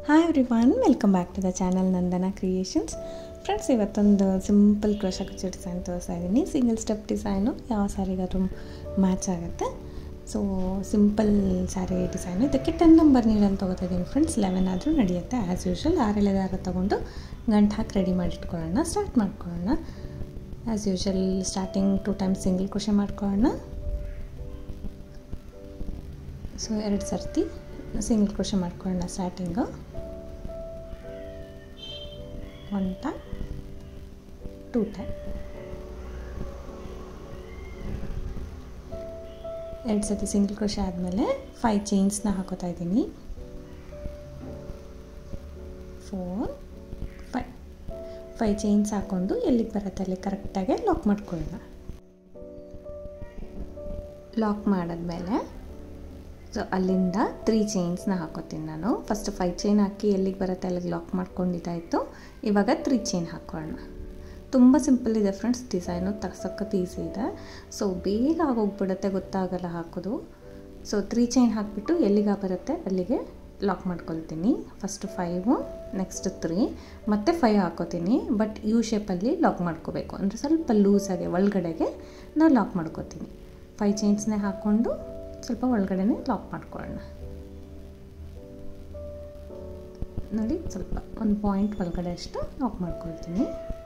hi everyone welcome back to the channel Nandana creations friends ಇವತ್ತೊಂದು simple crochet ಕುಚ್ಚು design ತೋರಿಸ್ತಾ ಇದ್ದೀನಿ single step design ಯಾವ ಸ್ಯಾರಿಗಾದ್ರೂ ಮ್ಯಾಚ್ ಆಗುತ್ತೆ ಸೊ ಸಿಂಪಲ್ ಸ್ಯಾರಿ ಡಿಸೈನು ಇದಕ್ಕೆ ಟೆನ್ ನಂಬರ್ ನೀಡನ್ನು ತೊಗೋತಾ ಇದ್ದೀನಿ ಫ್ರೆಂಡ್ಸ್ ಲೆವೆನ್ ಆದರೂ ನಡೆಯುತ್ತೆ ಆ್ಯಸ್ ಯೂಶ್ವಲ್ ಆರೆಳೆ ದಾರ ತೊಗೊಂಡು ಗಂಟು ಹಾಕಿ ರೆಡಿ ಮಾಡಿಟ್ಕೊಳ್ಳೋಣ ಸ್ಟಾರ್ಟ್ ಮಾಡ್ಕೊಳ್ಳೋಣ as usual starting two times single crochet ಮಾಡ್ಕೊಳ್ಳೋಣ ಸೊ ಎರಡು ಸರ್ತಿ ಸಿಂಗಲ್ ಕ್ರೋಶೆ ಮಾಡ್ಕೊಳ್ಳೋಣ starting one time two time ಎರಡು ಸತಿ ಸಿಂಗಲ್ ಕ್ರೋಶೆ ಆದಮೇಲೆ ಫೈವ್ ಚೈನ್ಸ್ನ ಹಾಕೋತಾ ಇದ್ದೀನಿ ಫೋರ್ ಫೈವ್ ಫೈವ್ ಚೈನ್ಸ್ ಹಾಕ್ಕೊಂಡು ಎಲ್ಲಿಗೆ ಬರುತ್ತೆ ಅಲ್ಲಿ ಕರೆಕ್ಟಾಗಿ ಲಾಕ್ ಮಾಡ್ಕೊಳ್ಳೋಣ ಲಾಕ್ ಮಾಡಿದ್ಮೇಲೆ ಸೊ ಅಲ್ಲಿಂದ ತ್ರೀ ಚೈನ್ಸ್ನ ಹಾಕೋತೀನಿ ನಾನು ಫಸ್ಟ್ ಫೈವ್ ಚೈನ್ ಹಾಕಿ ಎಲ್ಲಿಗೆ ಬರುತ್ತೆ ಅಲ್ಲಿಗೆ ಲಾಕ್ ಮಾಡ್ಕೊಂಡಿದ್ದಾಯಿತು ಇವಾಗ ತ್ರೀ ಚೈನ್ ಹಾಕೋಣ ತುಂಬ ಸಿಂಪಲ್ ಇದೆ ಫ್ರೆಂಡ್ಸ್ ಡಿಸೈನು ತರ್ಸೋಕ್ಕತ್ತು ಈಸಿ ಇದೆ ಸೊ ಬೇಗ ಆಗೋಗ್ಬಿಡುತ್ತೆ ಗೊತ್ತಾಗಲ್ಲ ಹಾಕೋದು ಸೊ ತ್ರೀ ಚೈನ್ ಹಾಕಿಬಿಟ್ಟು ಎಲ್ಲಿಗೆ ಬರುತ್ತೆ ಅಲ್ಲಿಗೆ ಲಾಕ್ ಮಾಡ್ಕೊಳ್ತೀನಿ ಫಸ್ಟ್ ಫೈವು ನೆಕ್ಸ್ಟ್ ತ್ರೀ ಮತ್ತು ಫೈವ್ ಹಾಕೋತೀನಿ ಬಟ್ ಯು ಶೇಪಲ್ಲಿ ಲಾಕ್ ಮಾಡ್ಕೋಬೇಕು ಅಂದರೆ ಸ್ವಲ್ಪ ಲೂಸಾಗೆ ಒಳಗಡೆಗೆ ನಾನು ಲಾಕ್ ಮಾಡ್ಕೋತೀನಿ ಫೈವ್ ಚೈನ್ಸ್ನೇ ಹಾಕ್ಕೊಂಡು ಸ್ವಲ್ಪ ಒಳಗಡೆನೆ ಲಾಕ್ ಮಾಡ್ಕೊಳ್ಳೋಣ ನೋಡಿ ಸ್ವಲ್ಪ ಒಂದು ಪಾಯಿಂಟ್ ಒಳಗಡೆ ಅಷ್ಟು ಲಾಕ್ ಮಾಡ್ಕೊಳ್ತೀನಿ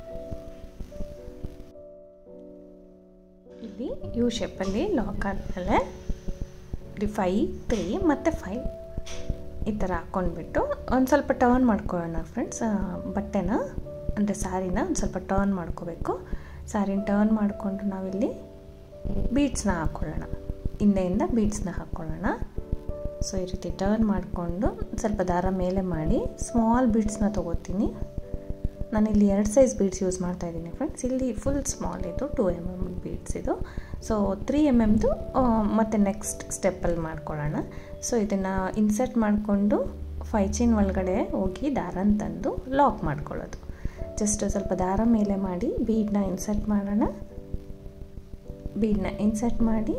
ಇಲ್ಲಿ ಯು ಶೇಪಲ್ಲಿ ಲಾಕ್ ಆದಮೇಲೆ ಇಲ್ಲಿ ಫೈ ತ್ರೀ ಮತ್ತು ಫೈವ್ ಈ ಥರ ಹಾಕ್ಕೊಂಡ್ಬಿಟ್ಟು ಒಂದು ಸ್ವಲ್ಪ ಟರ್ನ್ ಮಾಡ್ಕೊಳ್ಳೋಣ ಫ್ರೆಂಡ್ಸ್ ಬಟ್ಟೆನ ಅಂದರೆ ಸ್ಯಾರಿನ ಒಂದು ಸ್ವಲ್ಪ ಟರ್ನ್ ಮಾಡ್ಕೋಬೇಕು ಸ್ಯಾರಿನ ಟರ್ನ್ ಮಾಡಿಕೊಂಡು ನಾವಿಲ್ಲಿ ಬೀಡ್ಸ್ನ ಹಾಕ್ಕೊಳ್ಳೋಣ ಹಿಂದೆಯಿಂದ ಬೀಡ್ಸ್ನ ಹಾಕ್ಕೊಳ್ಳೋಣ ಸೊ ಈ ರೀತಿ ಟರ್ನ್ ಮಾಡಿಕೊಂಡು ಸ್ವಲ್ಪ ದಾರ ಮೇಲೆ ಮಾಡಿ ಸ್ಮಾಲ್ ಬೀಡ್ಸ್ನ ತೊಗೋತೀನಿ ನಾನಿಲ್ಲಿ ಎರಡು ಸೈಜ್ ಬೀಡ್ಸ್ ಯೂಸ್ ಮಾಡ್ತಾ ಇದ್ದೀನಿ ಫ್ರೆಂಡ್ಸ್ ಇಲ್ಲಿ ಫುಲ್ ಸ್ಮಾಲ್ ಇದು ಟು ಎಮ್ ಎಮ್ ಬೀಡ್ಸ್ ಇದು ಸೊ ತ್ರೀ ಎಮ್ ಎಮ್ದು ಮತ್ತು ನೆಕ್ಸ್ಟ್ ಸ್ಟೆಪ್ಪಲ್ಲಿ ಮಾಡ್ಕೊಳ್ಳೋಣ ಸೊ ಇದನ್ನು ಇನ್ಸರ್ಟ್ ಮಾಡಿಕೊಂಡು ಫೈ ಚೈನ್ ಒಳಗಡೆ ಹೋಗಿ ದಾರನ ತಂದು ಲಾಕ್ ಮಾಡ್ಕೊಳ್ಳೋದು ಜಸ್ಟ್ ಸ್ವಲ್ಪ ದಾರ ಮೇಲೆ ಮಾಡಿ ಬೀಡನ್ನ ಇನ್ಸರ್ಟ್ ಮಾಡೋಣ ಬೀಡನ್ನ ಇನ್ಸರ್ಟ್ ಮಾಡಿ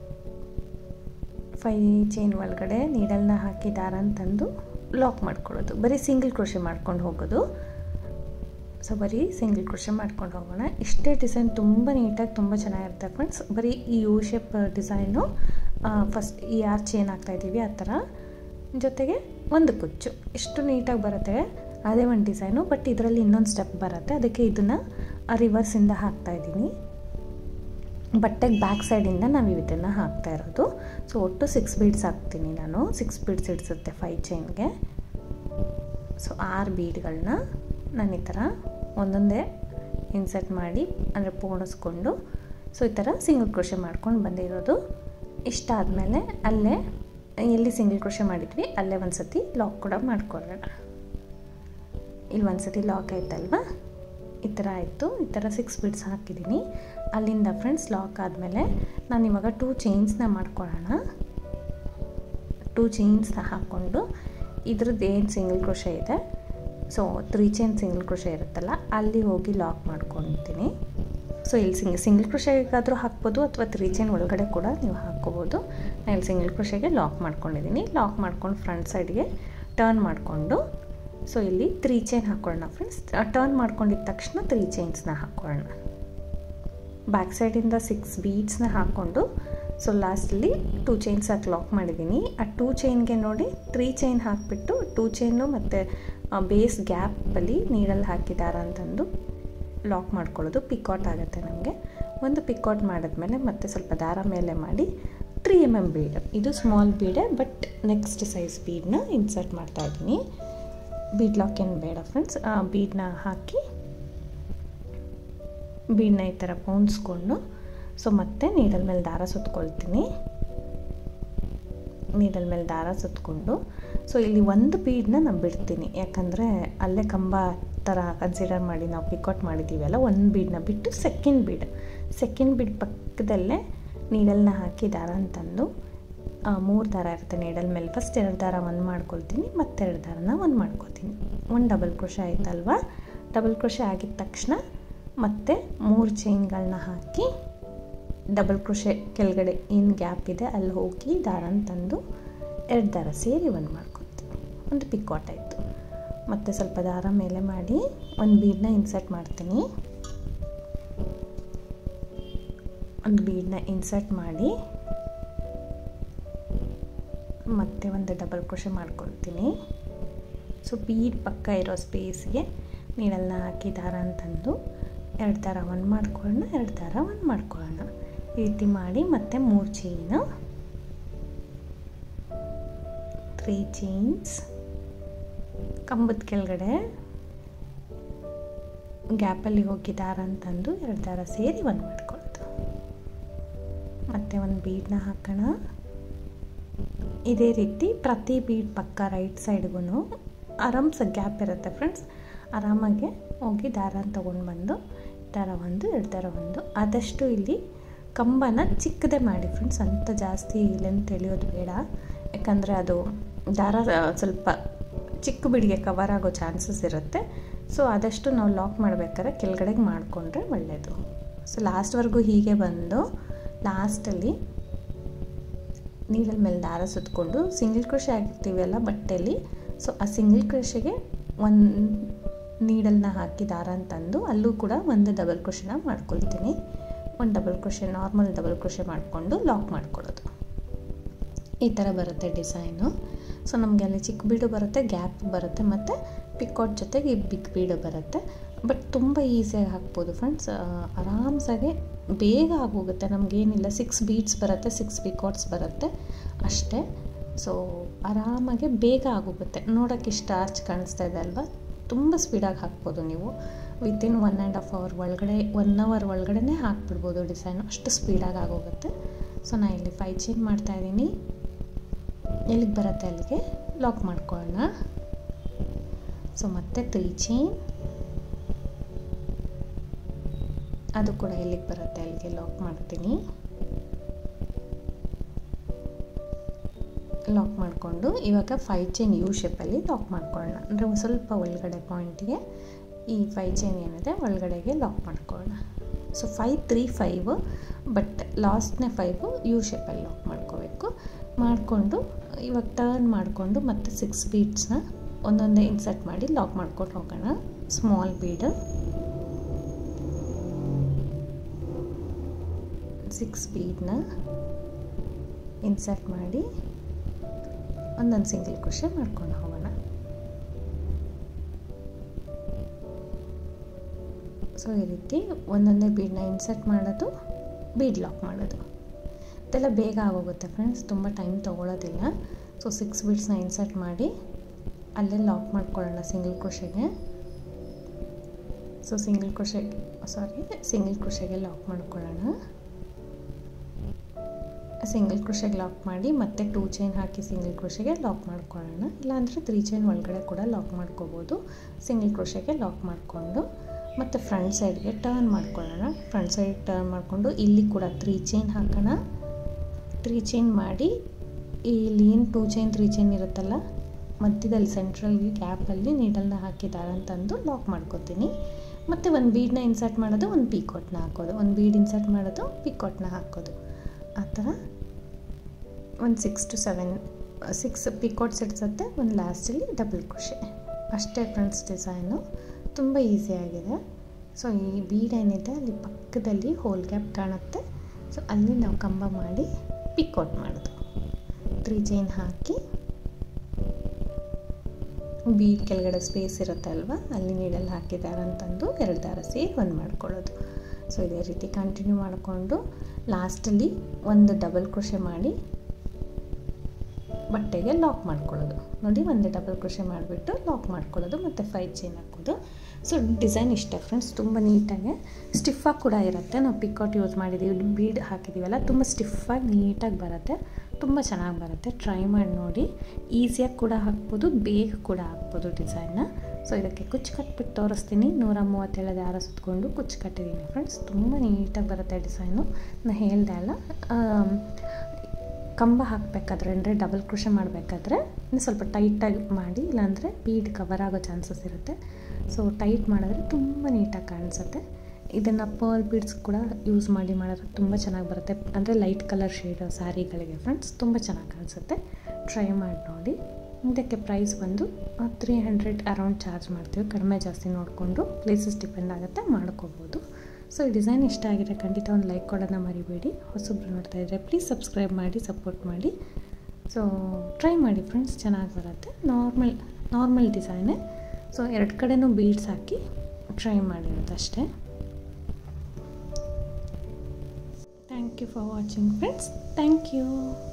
ಫೈ ಚೈನ್ ಒಳಗಡೆ ನೀಡಲ್ನ ಹಾಕಿ ದಾರನ ತಂದು ಲಾಕ್ ಮಾಡ್ಕೊಳ್ಳೋದು ಬರೀ ಸಿಂಗಲ್ ಕ್ರೋಶೆ ಮಾಡ್ಕೊಂಡು ಹೋಗೋದು ಸೊ ಬರೀ ಸಿಂಗಲ್ ಕ್ರೋಶೆ ಮಾಡ್ಕೊಂಡು ಹೋಗೋಣ ಇಷ್ಟೇ ಡಿಸೈನ್ ತುಂಬ ನೀಟಾಗಿ ತುಂಬ ಚೆನ್ನಾಗಿರುತ್ತೆ ಫ್ರೆಂಡ್ಸ್ ಬರೀ ಈ ಯು ಶೇಪ್ ಡಿಸೈನು ಫಸ್ಟ್ ಈ ಆರ್ ಚೈನ್ ಹಾಕ್ತಾಯಿದ್ದೀವಿ ಆ ಥರ ಜೊತೆಗೆ ಒಂದು ಕುಚ್ಚು ಎಷ್ಟು ನೀಟಾಗಿ ಬರುತ್ತೆ ಅದೇ ಒಂದು ಡಿಸೈನು ಬಟ್ ಇದರಲ್ಲಿ ಇನ್ನೊಂದು ಸ್ಟೆಪ್ ಬರುತ್ತೆ ಅದಕ್ಕೆ ಇದನ್ನು ರಿವರ್ಸಿಂದ ಹಾಕ್ತಾಯಿದ್ದೀನಿ ಬಟ್ಟೆಗೆ ಬ್ಯಾಕ್ ಸೈಡಿಂದ ನಾವು ಇದನ್ನು ಹಾಕ್ತಾ ಇರೋದು ಸೊ ಒಟ್ಟು ಸಿಕ್ಸ್ ಬೀಡ್ಸ್ ಹಾಕ್ತೀನಿ ನಾನು ಸಿಕ್ಸ್ ಬೀಡ್ಸ್ ಇಡಿಸುತ್ತೆ ಫೈವ್ ಚೈನ್ಗೆ ಸೊ ಆರು ಬೀಡ್ಗಳನ್ನ ನಾನು ಈ ಥರ ಒಂದೊಂದೇ ಇನ್ಸರ್ಟ್ ಮಾಡಿ ಅಂದರೆ ಪೋಣಿಸ್ಕೊಂಡು ಸೊ ಈ ಥರ ಸಿಂಗಲ್ ಕ್ರೋಶೆ ಮಾಡ್ಕೊಂಡು ಬಂದಿರೋದು ಇಷ್ಟ ಆದಮೇಲೆ ಅಲ್ಲೇ ಎಲ್ಲಿ ಸಿಂಗಲ್ ಕ್ರೋಶೆ ಮಾಡಿದ್ವಿ ಅಲ್ಲೇ ಒಂದು ಸತಿ ಲಾಕ್ ಕೂಡ ಮಾಡ್ಕೊಳ್ಳೋಣ ಇಲ್ಲಿ ಒಂದು ಸತಿ ಲಾಕ್ ಆಯ್ತಲ್ವಾ ಈ ಥರ ಆಯಿತು ಈ ಥರ ಸಿಕ್ಸ್ ಬಿಡ್ಸ್ ಹಾಕಿದ್ದೀನಿ ಅಲ್ಲಿಂದ ಫ್ರೆಂಡ್ಸ್ ಲಾಕ್ ಆದಮೇಲೆ ನಾನು ಇವಾಗ ಟೂ ಚೈನ್ಸ್ನ ಮಾಡ್ಕೊಳ್ಳೋಣ ಟೂ ಚೈನ್ಸ್ನ ಹಾಕ್ಕೊಂಡು ಇದ್ರದ್ದು ಏನು ಸಿಂಗಲ್ ಕ್ರೋಶೆ ಇದೆ so three chain single crochet ಇರುತ್ತಲ್ಲ ಅಲ್ಲಿ ಹೋಗಿ ಲಾಕ್ ಮಾಡ್ಕೊತೀನಿ ಸೊ ಇಲ್ಲಿ ಸಿಂಗ್ ಸಿಂಗಲ್ ಕ್ರೋಶೆಗಾದರೂ ಹಾಕ್ಬೋದು ಅಥವಾ ತ್ರೀ ಚೈನ್ ಒಳಗಡೆ ಕೂಡ ನೀವು ಹಾಕ್ಕೋಬೋದು ನಾನು ಇಲ್ಲಿ ಸಿಂಗಲ್ ಕ್ರೋಶೆಗೆ ಲಾಕ್ ಮಾಡ್ಕೊಂಡಿದ್ದೀನಿ ಲಾಕ್ ಮಾಡ್ಕೊಂಡು ಫ್ರಂಟ್ ಸೈಡ್ಗೆ ಟರ್ನ್ ಮಾಡಿಕೊಂಡು ಸೊ ಇಲ್ಲಿ ತ್ರೀ ಚೈನ್ ಹಾಕ್ಕೊಳ್ಳೋಣ ಫ್ರೆಂಡ್ಸ್ ಟರ್ನ್ ಮಾಡ್ಕೊಂಡಿದ್ದ ತಕ್ಷಣ ತ್ರೀ ಚೈನ್ಸ್ನ ಹಾಕ್ಕೊಳ್ಳೋಣ ಬ್ಯಾಕ್ ಸೈಡಿಂದ ಸಿಕ್ಸ್ ಬೀಡ್ಸ್ನ ಹಾಕ್ಕೊಂಡು ಸೊ ಲಾಸ್ಟಲ್ಲಿ ಟೂ ಚೈನ್ಸ್ ಹಾಕಿ ಲಾಕ್ ಮಾಡಿದ್ದೀನಿ ಆ ಟೂ ಚೈನ್ಗೆ ನೋಡಿ ತ್ರೀ ಚೈನ್ ಹಾಕಿಬಿಟ್ಟು ಟೂ ಚೈನು ಮತ್ತು ಬೇಸ್ ಗ್ಯಾಪಲ್ಲಿ ನೀರಲ್ಲಿ ಹಾಕಿದಾರ ಅಂತಂದು ಲಾಕ್ ಮಾಡ್ಕೊಳ್ಳೋದು ಪಿಕಾಟ್ ಆಗುತ್ತೆ ನಮಗೆ ಒಂದು ಪಿಕಾಟ್ ಮಾಡಿದ್ಮೇಲೆ ಮತ್ತೆ ಸ್ವಲ್ಪ ದಾರ ಮೇಲೆ ಮಾಡಿ ತ್ರೀ ಎಮ್ ಎಮ್ ಬೀಡ್ ಇದು ಸ್ಮಾಲ್ ಬೀಡೆ ಬಟ್ ನೆಕ್ಸ್ಟ್ ಸೈಜ್ ಬೀಡನ್ನ ಇನ್ಸರ್ಟ್ ಮಾಡ್ತಾಯಿದ್ದೀನಿ ಬೀಡ್ ಲಾಕ್ ಏನು ಬೇಡ ಫ್ರೆಂಡ್ಸ್ ಬೀಡನ್ನ ಹಾಕಿ ಬೀಡನ್ನ ಈ ಥರ ಪೌನ್ಸ್ಕೊಂಡು ಸೊ ಮತ್ತೆ ನೀಡಲ್ ಮೇಲೆ ದಾರ ಸುತ್ಕೊಳ್ತೀನಿ ನೀಡಲ್ ಮೇಲೆ ದಾರ ಸುತ್ಕೊಂಡು ಸೊ ಇಲ್ಲಿ ಒಂದು ಬೀಡನ್ನ ನಾನು ಬಿಡ್ತೀನಿ ಯಾಕಂದರೆ ಅಲ್ಲೇ ಕಂಬ ಥರ ಕನ್ಸಿಡರ್ ಮಾಡಿ ನಾವು ಪಿಕೌಟ್ ಮಾಡಿದ್ದೀವಲ್ಲ ಒಂದು ಬೀಡನ್ನ ಬಿಟ್ಟು ಸೆಕೆಂಡ್ ಬೀಡ್ ಸೆಕೆಂಡ್ ಬೀಡ್ ಪಕ್ಕದಲ್ಲೇ ನೀಡಲ್ನ ಹಾಕಿ ದಾರ ಅಂತಂದು ಮೂರು ದಾರ ಇರುತ್ತೆ ನೀಡಲ್ ಮೇಲೆ ಫಸ್ಟ್ ಎರಡು ದಾರ ಒಂದು ಮಾಡ್ಕೊಳ್ತೀನಿ ಮತ್ತೆರಡು ದಾರನ ಒಂದು ಮಾಡ್ಕೊತೀನಿ ಒಂದು ಡಬಲ್ ಕ್ರೋಶೆ ಆಯ್ತಲ್ವಾ ಡಬಲ್ ಕ್ರೋಶೆ ಆಗಿದ ತಕ್ಷಣ ಮತ್ತೆ ಮೂರು ಚೈನ್ಗಳನ್ನ ಹಾಕಿ ಡಬಲ್ ಕ್ರೋಶೆ ಕೆಳಗಡೆ ಏನು ಗ್ಯಾಪ್ ಇದೆ ಅಲ್ಲಿ ಹೋಗಿ ದಾರನ ತಂದು ಎರಡು ದಾರ ಸೇರಿ ಒಂದು ಮಾಡ್ಕೊತೀನಿ ಒಂದು ಪಿಕ್ವಾಟ್ ಆಯಿತು ಮತ್ತು ಸ್ವಲ್ಪ ದಾರ ಮೇಲೆ ಮಾಡಿ ಒಂದು ಬೀಡನ್ನ ಇನ್ಸರ್ಟ್ ಮಾಡ್ತೀನಿ ಒಂದು ಬೀಡನ್ನ ಇನ್ಸರ್ಟ್ ಮಾಡಿ ಮತ್ತೆ ಒಂದು ಡಬಲ್ ಕ್ರೋಶೆ ಮಾಡ್ಕೊಳ್ತೀನಿ ಸೊ ಬೀಡ್ ಪಕ್ಕ ಇರೋ ಸ್ಪೇಸ್ಗೆ ನೀಡಲ್ನ ಹಾಕಿ ದಾರ ಅಂತಂದು ಎರಡು ದಾರ ಒಂದು ಮಾಡ್ಕೊಳ್ಳೋಣ ಎರಡು ದಾರ ಒಂದು ಮಾಡ್ಕೊಳ್ಳೋಣ ಈ ರೀತಿ ಮಾಡಿ ಮತ್ತೆ ಮೂರು ಚೈನು ತ್ರೀ ಚೈನ್ಸ್ ಕಂಬದ ಕೆಳಗಡೆ ಗ್ಯಾಪಲ್ಲಿ ಹೋಗಿ ದಾರ ಅಂತಂದು ಎರಡು ದಾರ ಸೇರಿ ಒಂದು ಮಾಡ್ಕೊಳ್ಳೋದು ಮತ್ತು ಒಂದು ಬೀಡನ್ನ ಹಾಕೋಣ ಇದೇ ರೀತಿ ಪ್ರತಿ ಬೀಡ್ ಪಕ್ಕ ರೈಟ್ ಸೈಡ್ಗೂ ಆರಾಮ್ಸ ಗ್ಯಾಪ್ ಇರುತ್ತೆ ಫ್ರೆಂಡ್ಸ್ ಆರಾಮಾಗಿ ಹೋಗಿ ದಾರ ತೊಗೊಂಡು ಬಂದು ದಾರ ಒಂದು ಎರಡು ದಾರ ಒಂದು ಆದಷ್ಟು ಇಲ್ಲಿ ಕಂಬನ ಚಿಕ್ಕದೇ ಮಾಡಿ ಫ್ರೆಂಡ್ಸ್ ಅಂತ ಜಾಸ್ತಿ ಲೆಂತ್ ಎಳೆಯೋದು ಬೇಡ ಯಾಕಂದರೆ ಅದು ದಾರ ಸ್ವಲ್ಪ ಚಿಕ್ಕ ಬಿಡಿಗೆ ಕವರ್ ಆಗೋ ಚಾನ್ಸಸ್ ಇರುತ್ತೆ ಸೊ ಆದಷ್ಟು ನಾವು ಲಾಕ್ ಮಾಡಬೇಕಾದ್ರೆ ಕೆಳಗಡೆಗೆ ಮಾಡಿಕೊಂಡ್ರೆ ಒಳ್ಳೆಯದು ಸೊ ಲಾಸ್ಟ್ವರೆಗೂ ಹೀಗೆ ಬಂದು ಲಾಸ್ಟಲ್ಲಿ ನೀರಲ್ಲಿ ಮೇಲೆ ದಾರ ಸುತ್ತಕೊಂಡು ಸಿಂಗಲ್ ಕ್ರೋಶೆ ಆಗಿರ್ತೀವಲ್ಲ ಬಟ್ಟೆಯಲ್ಲಿ ಸೊ ಆ ಸಿಂಗಲ್ ಕ್ರೋಶೆಗೆ ಒಂದು ನೀಡಲ್ನ ಹಾಕಿ ದಾರ ಅಂತಂದು ಅಲ್ಲೂ ಕೂಡ ಒಂದು ಡಬಲ್ ಕ್ರೋಶೆನ ಮಾಡ್ಕೊಳ್ತೀನಿ ಒಂದು double crochet normal double crochet ಮಾಡಿಕೊಂಡು ಲಾಕ್ ಮಾಡ್ಕೊಳ್ಳೋದು ಈ ಥರ ಬರುತ್ತೆ ಡಿಸೈನು ಸೊ ನಮಗೆ ಅಲ್ಲಿ ಚಿಕ್ಕ ಬೀಡು ಬರುತ್ತೆ ಗ್ಯಾಪ್ ಬರುತ್ತೆ ಮತ್ತು ಪಿಕ್ಔಟ್ ಜೊತೆಗೆ ಈ ಬಿಗ್ ಬೀಡು ಬರುತ್ತೆ ಬಟ್ ತುಂಬ ಈಸಿಯಾಗಿ ಹಾಕ್ಬೋದು ಫ್ರೆಂಡ್ಸ್ ಆರಾಮ್ಸಾಗೆ ಬೇಗ ಆಗೋಗುತ್ತೆ ನಮಗೇನಿಲ್ಲ ಸಿಕ್ಸ್ ಬೀಟ್ಸ್ ಬರುತ್ತೆ ಸಿಕ್ಸ್ ಪಿಕಾಟ್ಸ್ ಬರುತ್ತೆ ಅಷ್ಟೇ ಸೊ ಆರಾಮಾಗಿ ಬೇಗ ಆಗೋಗುತ್ತೆ ನೋಡೋಕ್ಕೆ ಇಷ್ಟು ಆರ್ಚ್ ಕಾಣಿಸ್ತಾ ಇದೆ ಅಲ್ವಾ ತುಂಬ ಸ್ಪೀಡಾಗಿ ಹಾಕ್ಬೋದು ನೀವು within one and half hour ಒಳಗಡೆ ಒನ್ ಅವರ್ ಒಳಗಡೆ ಹಾಕ್ಬಿಡ್ಬೋದು ಡಿಸೈನು ಅಷ್ಟು ಸ್ಪೀಡಾಗಿ ಆಗೋಗುತ್ತೆ ಸೊ ನಾನು ಇಲ್ಲಿ ಫೈ ಚೇಂಜ್ ಮಾಡ್ತಾಯಿದ್ದೀನಿ ಎಲ್ಲಿಗೆ ಬರುತ್ತೆ ಅಲ್ಲಿಗೆ ಲಾಕ್ ಮಾಡ್ಕೊಳ್ಳೋಣ ಸೊ ಮತ್ತೆ ತ್ರೀ ಚೈನ್ ಅದು ಕೂಡ ಎಲ್ಲಿಗೆ ಬರುತ್ತೆ ಅಲ್ಲಿಗೆ ಲಾಕ್ ಮಾಡ್ತೀನಿ ಲಾಕ್ ಮಾಡಿಕೊಂಡು ಇವಾಗ ಫೈ ಚೈನ್ ಯು ಶೇಪಲ್ಲಿ ಲಾಕ್ ಮಾಡ್ಕೊಳ್ಳೋಣ ಅಂದರೆ ಒಂದು ಸ್ವಲ್ಪ ಒಳಗಡೆ ಪಾಯಿಂಟಿಗೆ ಈ ಫೈ ಚೈನ್ ಏನಿದೆ ಒಳಗಡೆಗೆ ಲಾಕ್ ಮಾಡ್ಕೊಳ್ಳೋಣ so five three five but ಲಾಸ್ಟ್ನೇ ಫೈವು ಯು ಶೇಪಲ್ಲಿ ಲಾಕ್ ಮಾಡ್ಕೋಬೇಕು ಮಾಡಿಕೊಂಡು ಇವಾಗ ಟರ್ನ್ ಮಾಡಿಕೊಂಡು ಮತ್ತೆ ಸಿಕ್ಸ್ ಬೀಡ್ಸ್ನ ಒಂದೊಂದೇ ಇನ್ಸರ್ಟ್ ಮಾಡಿ ಲಾಕ್ ಮಾಡ್ಕೊಂಡು ಹೋಗೋಣ ಸ್ಮಾಲ್ ಬೀಡ್ ಸಿಕ್ಸ್ ಬೀಡ್ನ ಇನ್ಸರ್ಟ್ ಮಾಡಿ ಒಂದೊಂದು ಸಿಂಗಲ್ ಕ್ರೋಶೆ ಮಾಡ್ಕೊಂಡು ಹೋಗೋಣ ಸೊ ಈ ರೀತಿ ಒಂದೊಂದೇ ಬೀಡನ್ನ ಇನ್ಸರ್ಟ್ ಮಾಡೋದು ಬೀಡ್ ಲಾಕ್ ಮಾಡೋದು ಇದೆಲ್ಲ ಬೇಗ ಆಗೋಗುತ್ತೆ ಫ್ರೆಂಡ್ಸ್ ತುಂಬ ಟೈಮ್ ತೊಗೊಳೋದಿಲ್ಲ ಸೊ ಸಿಕ್ಸ್ ಬೀಡ್ಸ್ನ ಇನ್ಸರ್ಟ್ ಮಾಡಿ ಅಲ್ಲೇ ಲಾಕ್ ಮಾಡ್ಕೊಳ್ಳೋಣ ಸಿಂಗಲ್ ಕ್ರೋಶೆಗೆ so single crochet sorry single ಕ್ರೋಶೆಗೆ ಲಾಕ್ ಮಾಡ್ಕೊಳ್ಳೋಣ ಸಿಂಗಲ್ ಕ್ರೋಶೆಗೆ ಲಾಕ್ ಮಾಡಿ ಮತ್ತೆ ಟೂ ಚೈನ್ ಹಾಕಿ ಸಿಂಗಲ್ ಕ್ರೋಶೆಗೆ ಲಾಕ್ ಮಾಡ್ಕೊಳ್ಳೋಣ ಇಲ್ಲಾಂದರೆ ತ್ರೀ ಚೈನ್ ಒಳಗಡೆ ಕೂಡ ಲಾಕ್ ಮಾಡ್ಕೋಬೋದು ಸಿಂಗಲ್ ಕ್ರೋಶೆಗೆ ಲಾಕ್ ಮಾಡಿಕೊಂಡು ಮತ್ತು ಫ್ರಂಟ್ ಸೈಡ್ಗೆ ಟರ್ನ್ ಮಾಡ್ಕೊಳ್ಳೋಣ ಫ್ರಂಟ್ ಸೈಡ್ ಟರ್ನ್ ಮಾಡಿಕೊಂಡು ಇಲ್ಲಿ ಕೂಡ ತ್ರೀ ಚೈನ್ ಹಾಕೋಣ ತ್ರೀ ಚೈನ್ ಮಾಡಿ ಇಲ್ಲಿ ಏನು ಟೂ ಚೈನ್ ತ್ರೀ ಚೈನ್ ಇರುತ್ತಲ್ಲ ಮಧ್ಯದಲ್ಲಿ ಸೆಂಟ್ರಲ್ಲಿ ಗ್ಯಾಪಲ್ಲಿ ನೀಡಲ್ನ ಹಾಕಿದ್ದಾರೆ ಅಂತಂದು ಲಾಕ್ ಮಾಡ್ಕೋತೀನಿ ಮತ್ತು ಒಂದು ಬೀಡನ್ನ ಇನ್ಸರ್ಟ್ ಮಾಡೋದು ಒಂದು ಪೀಕೋಟ್ನ ಹಾಕೋದು ಒಂದು ಬೀಡ್ ಇನ್ಸರ್ಟ್ ಮಾಡೋದು ಪೀಕೋಟ್ನ ಹಾಕೋದು ಆ ಥರ ಒಂದು six to seven six picots ಇಡ್ಸತ್ತೆ ಒಂದು ಲಾಸ್ಟಲ್ಲಿ ಡಬಲ್ ಕ್ರೋಶೆ ಅಷ್ಟೇ ಫ್ರೆಂಡ್ಸ್ ಡಿಸೈನು ತುಂಬ ಈಸಿಯಾಗಿದೆ ಸೊ ಈ ಬೀಡ್ ಏನಿದೆ ಅಲ್ಲಿ ಪಕ್ಕದಲ್ಲಿ ಹೋಲ್ ಗ್ಯಾಪ್ ಕಾಣುತ್ತೆ ಸೊ ಅಲ್ಲಿ ನಾವು ಕಂಬ ಮಾಡಿ ಪಿಕ್ಔಟ್ ಮಾಡೋದು ತ್ರೀ ಚೈನ್ ಹಾಕಿ ಬೀಡ್ ಕೆಳಗಡೆ ಸ್ಪೇಸ್ ಇರುತ್ತೆ ಅಲ್ವಾ ಅಲ್ಲಿ ನೀಡಲ್ಲಿ ಹಾಕಿದ್ದಾರೆ ಅಂತಂದು ಎರಡು ದಾರ ಸೇರಿ ಒಂದು ಮಾಡ್ಕೊಳ್ಳೋದು ಸೊ ಇದೇ ರೀತಿ ಕಂಟಿನ್ಯೂ ಮಾಡಿಕೊಂಡು ಲಾಸ್ಟಲ್ಲಿ ಒಂದು ಡಬಲ್ ಕ್ರೋಶೆ ಮಾಡಿ ಬಟ್ಟೆಗೆ ಲಾಕ್ ಮಾಡ್ಕೊಳ್ಳೋದು ನೋಡಿ ಒಂದು ಡಬಲ್ ಕ್ರೋಶೆ ಮಾಡಿಬಿಟ್ಟು ಲಾಕ್ ಮಾಡ್ಕೊಳ್ಳೋದು ಮತ್ತು ಫೈ ಚೈನ್ ಹಾಕೋದು ಸೊ ಡಿಸೈನ್ ಇಷ್ಟ ಫ್ರೆಂಡ್ಸ್ ತುಂಬ ನೀಟಾಗಿ ಸ್ಟಿಫಾಗಿ ಕೂಡ ಇರುತ್ತೆ ನಾವು ಪಿಕೌಟ್ ಯೂಸ್ ಮಾಡಿದ್ದೀವಿ ಬೀಡ್ ಹಾಕಿದ್ದೀವಲ್ಲ ತುಂಬ ಸ್ಟಿಫಾಗಿ ನೀಟಾಗಿ ಬರುತ್ತೆ ತುಂಬ ಚೆನ್ನಾಗಿ ಬರುತ್ತೆ ಟ್ರೈ ಮಾಡಿ ನೋಡಿ ಈಸಿಯಾಗಿ ಕೂಡ ಹಾಕ್ಬೋದು ಬೇಗ ಕೂಡ ಹಾಕ್ಬೋದು ಡಿಸೈನ್ನ ಸೊ ಇದಕ್ಕೆ ಕುಚ್ಚು ಕಟ್ಬಿಟ್ಟು ತೋರಿಸ್ತೀನಿ ನೂರ ಮೂವತ್ತೇಳು ದಾರ ಸುತ್ಕೊಂಡು ಕುಚ್ಚು ಕಟ್ಟಿದ್ದೀನಿ ಫ್ರೆಂಡ್ಸ್ ತುಂಬ ನೀಟಾಗಿ ಬರುತ್ತೆ ಡಿಸೈನು ನಾನು ಹೇಳ್ದೆ ಅಲ್ಲ ಕಂಬ ಹಾಕಬೇಕಾದ್ರೆ ಅಂದರೆ ಡಬಲ್ ಕ್ರೋಶೆ ಮಾಡಬೇಕಾದ್ರೆ ಸ್ವಲ್ಪ ಟೈಟಾಗಿ ಮಾಡಿ ಇಲ್ಲಾಂದರೆ ಬೀಡ್ ಕವರ್ ಆಗೋ ಚಾನ್ಸಸ್ ಇರುತ್ತೆ ಸೊ ಟೈಟ್ ಮಾಡಿದ್ರೆ ತುಂಬ ನೀಟಾಗಿ ಕಾಣಿಸುತ್ತೆ ಇದನ್ನು ಪರ್ಲ್ ಬೀಡ್ಸ್ ಕೂಡ ಯೂಸ್ ಮಾಡಿ ಮಾಡಿದ್ರೆ ತುಂಬ ಚೆನ್ನಾಗಿ ಬರುತ್ತೆ ಅಂದರೆ ಲೈಟ್ ಕಲರ್ ಶೇಡ್ ಸ್ಯಾರಿಗಳಿಗೆ ಫ್ರೆಂಡ್ಸ್ ತುಂಬ ಚೆನ್ನಾಗಿ ಕಾಣಿಸುತ್ತೆ ಟ್ರೈ ಮಾಡಿ ನೋಡಿ ಇದಕ್ಕೆ ಪ್ರೈಸ್ ಬಂದು ತ್ರೀ ಹಂಡ್ರೆಡ್ ಅರೌಂಡ್ ಚಾರ್ಜ್ ಮಾಡ್ತೀವಿ ಕಡಿಮೆ ಜಾಸ್ತಿ ನೋಡಿಕೊಂಡು ಪ್ಲೇಸಸ್ ಡಿಪೆಂಡ್ ಆಗುತ್ತೆ ಮಾಡ್ಕೋಬೋದು ಸೊ ಈ ಡಿಸೈನ್ ಇಷ್ಟ ಆಗಿದೆ ಖಂಡಿತ ಒಂದು ಲೈಕ್ ಕೊಡೋದನ್ನ ಮರಿಬೇಡಿ ಹೊಸಬ್ರು ನೋಡ್ತಾ ಇದ್ದರೆ ಪ್ಲೀಸ್ ಸಬ್ಸ್ಕ್ರೈಬ್ ಮಾಡಿ ಸಪೋರ್ಟ್ ಮಾಡಿ ಸೊ ಟ್ರೈ ಮಾಡಿ ಫ್ರೆಂಡ್ಸ್ ಚೆನ್ನಾಗಿ ಬರುತ್ತೆ ನಾರ್ಮಲ್ ನಾರ್ಮಲ್ ಡಿಸೈನೇ ಸೊ ಎರಡು ಕಡೆನೂ ಬೀಡ್ಸ್ ಹಾಕಿ ಟ್ರೈ ಮಾಡಿರೋದು ಅಷ್ಟೇ thank you for watching friends thank you